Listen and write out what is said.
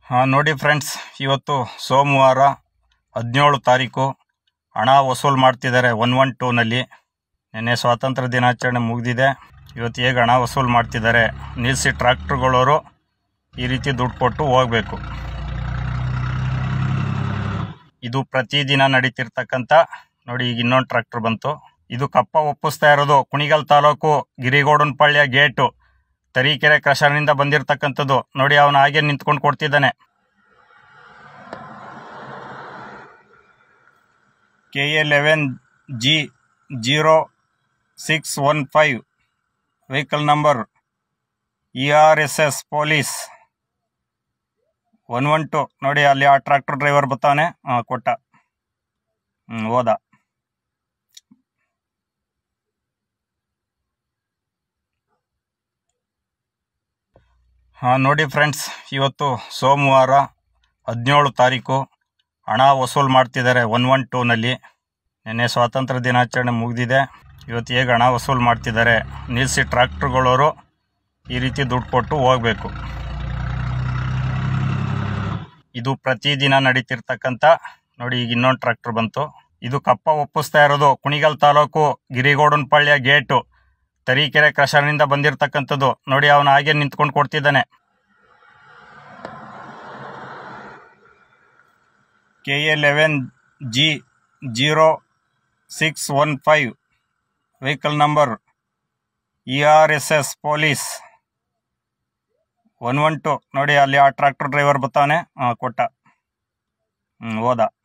ಹಾಂ ನೋಡಿ ಫ್ರೆಂಡ್ಸ್ ಇವತ್ತು ಸೋಮವಾರ ಹದಿನೇಳು ತಾರೀಕು ಹಣ ವಸೂಲು ಮಾಡ್ತಿದ್ದಾರೆ ಒನ್ ಒನ್ ಟೂನಲ್ಲಿ ನಿನ್ನೆ ಸ್ವಾತಂತ್ರ್ಯ ದಿನಾಚರಣೆ ಮುಗಿದಿದೆ ಇವತ್ತು ಹೇಗೆ ಹಣ ವಸೂಲು ಮಾಡ್ತಿದ್ದಾರೆ ನಿಲ್ಲಿಸಿ ಟ್ರ್ಯಾಕ್ಟ್ರುಗಳವರು ಈ ರೀತಿ ದುಡ್ಡು ಕೊಟ್ಟು ಹೋಗಬೇಕು ಇದು ಪ್ರತಿದಿನ ನಡೀತಿರ್ತಕ್ಕಂಥ ನೋಡಿ ಈಗ ಇನ್ನೊಂದು ಟ್ರ್ಯಾಕ್ಟರ್ ಬಂತು ಇದು ಕಪ್ಪ ಒಪ್ಪಿಸ್ತಾ ಇರೋದು ಕುಣಿಗಲ್ ತಾಲೂಕು ಗಿರಿಗೌಡನಪಳ್ಳಿಯ ಗೇಟು ತರೀಕೆರೆ ಕ್ರಷರ್ನಿಂದ ಬಂದಿರತಕ್ಕಂಥದ್ದು ನೋಡಿ ಅವನು ಹಾಗೆ ನಿಂತ್ಕೊಂಡು ಕೊಡ್ತಿದ್ದಾನೆ K A eleven G zero six one five vehicle number E R S S police one one two ನೋಡಿ ಅಲ್ಲಿ ಆ ಟ್ರ್ಯಾಕ್ಟರ್ ಡ್ರೈವರ್ ಬರ್ತಾನೆ ಹಾಂ ಕೊಟ್ಟ ಹ್ಞೂ ಹೋದ ಹಾಂ ನೋಡಿ ಫ್ರೆಂಡ್ಸ್ ಇವತ್ತು ಸೋಮವಾರ ಹದಿನೇಳು ತಾರೀಕು ಹಣ ವಸೂಲು ಮಾಡ್ತಿದ್ದಾರೆ ಒನ್ ಒನ್ ಟೂನಲ್ಲಿ ನಿನ್ನೆ ಸ್ವಾತಂತ್ರ್ಯ ದಿನಾಚರಣೆ ಮುಗಿದಿದೆ ಇವತ್ತು ಹೇಗೆ ಹಣ ವಸೂಲು ಮಾಡ್ತಿದ್ದಾರೆ ನಿಲ್ಲಿಸಿ ಟ್ರ್ಯಾಕ್ಟ್ರುಗಳವರು ಈ ರೀತಿ ದುಡ್ಡು ಕೊಟ್ಟು ಹೋಗಬೇಕು ಇದು ಪ್ರತಿದಿನ ನಡೀತಿರ್ತಕ್ಕಂಥ ನೋಡಿ ಈಗ ಇನ್ನೊಂದು ಟ್ರ್ಯಾಕ್ಟರ್ ಬಂತು ಇದು ಕಪ್ಪ ಒಪ್ಪಿಸ್ತಾ ಇರೋದು ಕುಣಿಗಲ್ ತಾಲೂಕು ಗಿರಿಗೌಡನಪಳ್ಳಿಯ ಗೇಟು ತರೀಕೆರೆ ಕ್ರಷರ್ನಿಂದ ಬಂದಿರತಕ್ಕಂಥದ್ದು ನೋಡಿ ಅವನು ಹಾಗೆ ನಿಂತ್ಕೊಂಡು ಕೊಡ್ತಿದ್ದಾನೆ K A eleven G zero six one five vehicle number E R S S police one one two ನೋಡಿ ಅಲ್ಲಿ ಆ ಟ್ರ್ಯಾಕ್ಟರ್ ಡ್ರೈವರ್ ಬರ್ತಾನೆ ಹಾಂ ಕೊಟ್ಟ ಹ್ಞೂ ಹೋದ